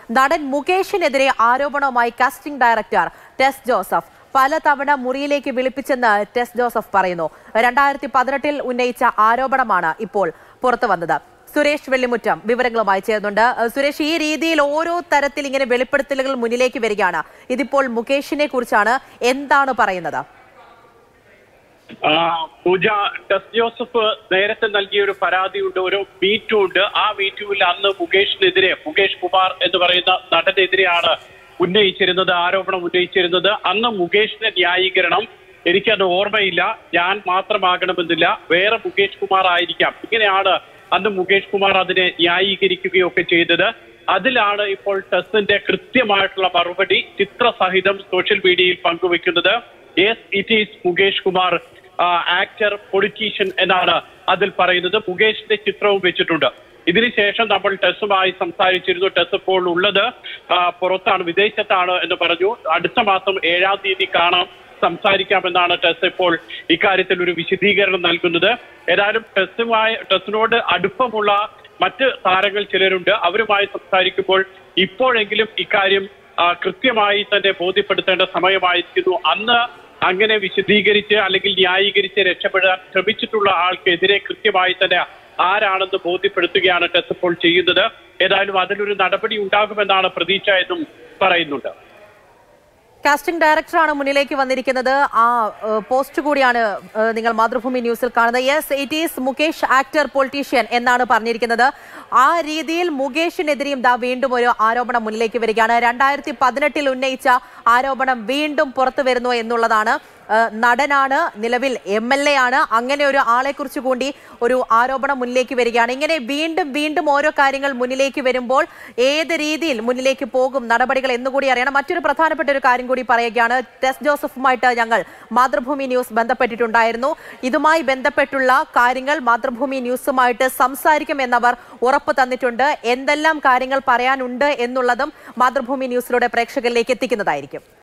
നടൻ മുകേഷിനെതിരെ ആരോപണവുമായി casting director ടെസ് Joseph പലതവണ മുറിയിലേക്ക് വിളിപ്പിച്ചെന്ന് ടെസ് ജോസഫ് പറയുന്നു രണ്ടായിരത്തി പതിനെട്ടിൽ ഉന്നയിച്ച ആരോപണമാണ് ഇപ്പോൾ പുറത്തു വന്നത് സുരേഷ് വെള്ളിമുറ്റം വിവരങ്ങളുമായി ചേർന്നുണ്ട് ഏഹ് സുരേഷ് ഈ രീതിയിൽ ഓരോ തരത്തിൽ ഇങ്ങനെ വെളിപ്പെടുത്തലുകൾ മുന്നിലേക്ക് വരികയാണ് ഇതിപ്പോൾ മുകേഷിനെ കുറിച്ചാണ് എന്താണ് പറയുന്നത് ആ, പൂജ ടെസ് ജോസഫ് നേരത്തെ നൽകിയ ഒരു പരാതിയുണ്ട് ഒരു മീറ്റു ഉണ്ട് ആ മീറ്റുവിൽ അന്ന് മുകേഷിനെതിരെ മുകേഷ് കുമാർ എന്ന് പറയുന്ന നടനെതിരെയാണ് ഉന്നയിച്ചിരുന്നത് ആരോപണം ഉന്നയിച്ചിരുന്നത് അന്ന് മുകേഷിന്റെ ന്യായീകരണം എനിക്കത് ഓർമ്മയില്ല ഞാൻ മാത്രമാകണമെന്നില്ല വേറെ മുകേഷ് കുമാർ ആയിരിക്കാം ഇങ്ങനെയാണ് അന്ന് മുകേഷ് കുമാർ അതിനെ ന്യായീകരിക്കുകയൊക്കെ ചെയ്തത് അതിലാണ് ഇപ്പോൾ ടെസ്റ്റിന്റെ കൃത്യമായിട്ടുള്ള മറുപടി ചിത്രസഹിതം സോഷ്യൽ മീഡിയയിൽ പങ്കുവെക്കുന്നത് yes it is Mukesh Kumar actor politician എന്നാണ് അതിൽ പറയുന്നത് മുകേഷിന്റെ ചിത്രവും വെച്ചിട്ടുണ്ട് ഇതിനുശേഷം നമ്മൾ ടെസ്സുമായി സംസാരിച്ചിരുന്നു ടെസ് ഇപ്പോൾ ഉള്ളത് ആ, പുറത്താണ് വിദേശത്താണ് എന്ന് പറഞ്ഞു അടുത്ത മാസം ഏഴാം തീയതി കാണാം സംസാരിക്കാമെന്നാണ് ടെസ് ഇപ്പോൾ ഇക്കാര്യത്തിൽ ഒരു വിശദീകരണം നൽകുന്നത് ഏതായാലും ടെസ്റ്റുമായി ടെസ്റ്റിനോട് അടുപ്പമുള്ള മറ്റ് താരങ്ങൾ ചിലരുണ്ട് അവരുമായി സംസാരിക്കുമ്പോൾ ഇപ്പോഴെങ്കിലും ഇക്കാര്യം ആ, കൃത്യമായി തന്നെ ബോധ്യപ്പെടുത്തേണ്ട സമയമായിരിക്കുന്നു അന്ന് അങ്ങനെ വിശദീകരിച്ച് അല്ലെങ്കിൽ ന്യായീകരിച്ച് രക്ഷപ്പെടാൻ ശ്രമിച്ചിട്ടുള്ള ആൾക്കെതിരെ കൃത്യമായി തന്നെ ആരാണെന്ന് ബോധ്യപ്പെടുത്തുകയാണ് ടെസ് ഇപ്പോൾ ചെയ്യുന്നത് ഏതായാലും അതിലൊരു നടപടി ഉണ്ടാകുമെന്നാണ് പ്രതീക്ഷ എന്നും പറയുന്നുണ്ട് കാസ്റ്റിംഗ് ഡയറക്ടറാണ് മുന്നിലേക്ക് വന്നിരിക്കുന്നത് ആ ഏഹ്, പോസ്റ്റ് കൂടിയാണ് ഏഹ്, നിങ്ങൾ മാതൃഭൂമി ന്യൂസിൽ കാണുന്നത് yes it is Mukesh actor politician എന്നാണ് പറഞ്ഞിരിക്കുന്നത് ആ രീതിയിൽ മുകേഷിനെതിരെയും ദാ വീണ്ടും ഒരു ആരോപണം മുന്നിലേക്ക് വരികയാണ് രണ്ടായിരത്തി പതിനെട്ടിൽ ഉന്നയിച്ച ആരോപണം വീണ്ടും പുറത്തു വരുന്നു എന്നുള്ളതാണ് ഏഹ്, നടനാണ് നിലവിൽ എം എൽ എ ആണ് അങ്ങനെ ഒരു ആളെ കുറിച്ച് കൂടി ഒരു ആരോപണം മുന്നിലേക്ക് വരികയാണ് ഇങ്ങനെ വീണ്ടും വീണ്ടും ഓരോ കാര്യങ്ങൾ മുന്നിലേക്ക് വരുമ്പോൾ ഏത് രീതിയിൽ മുന്നിലേക്ക് പോകും നടപടികൾ എന്നുകൂടി അറിയണം മറ്റൊരു പ്രധാനപ്പെട്ട ഒരു കാര്യം കൂടി പറയുകയാണ് ടെസ് ജോസഫുമായിട്ട് ഞങ്ങൾ മാതൃഭൂമി ന്യൂസ് ബന്ധപ്പെട്ടിട്ടുണ്ടായിരുന്നു ഇതുമായി ബന്ധപ്പെട്ടുള്ള കാര്യങ്ങൾ മാതൃഭൂമി ന്യൂസുമായിട്ട് സംസാരിക്കുമെന്നവർ ഉറപ്പ് തന്നിട്ടുണ്ട് എന്തെല്ലാം കാര്യങ്ങൾ പറയാനുണ്ട് എന്നുള്ളതും മാതൃഭൂമി ന്യൂസിലൂടെ പ്രേക്ഷകരിലേക്ക് എത്തിക്കുന്നതായിരിക്കും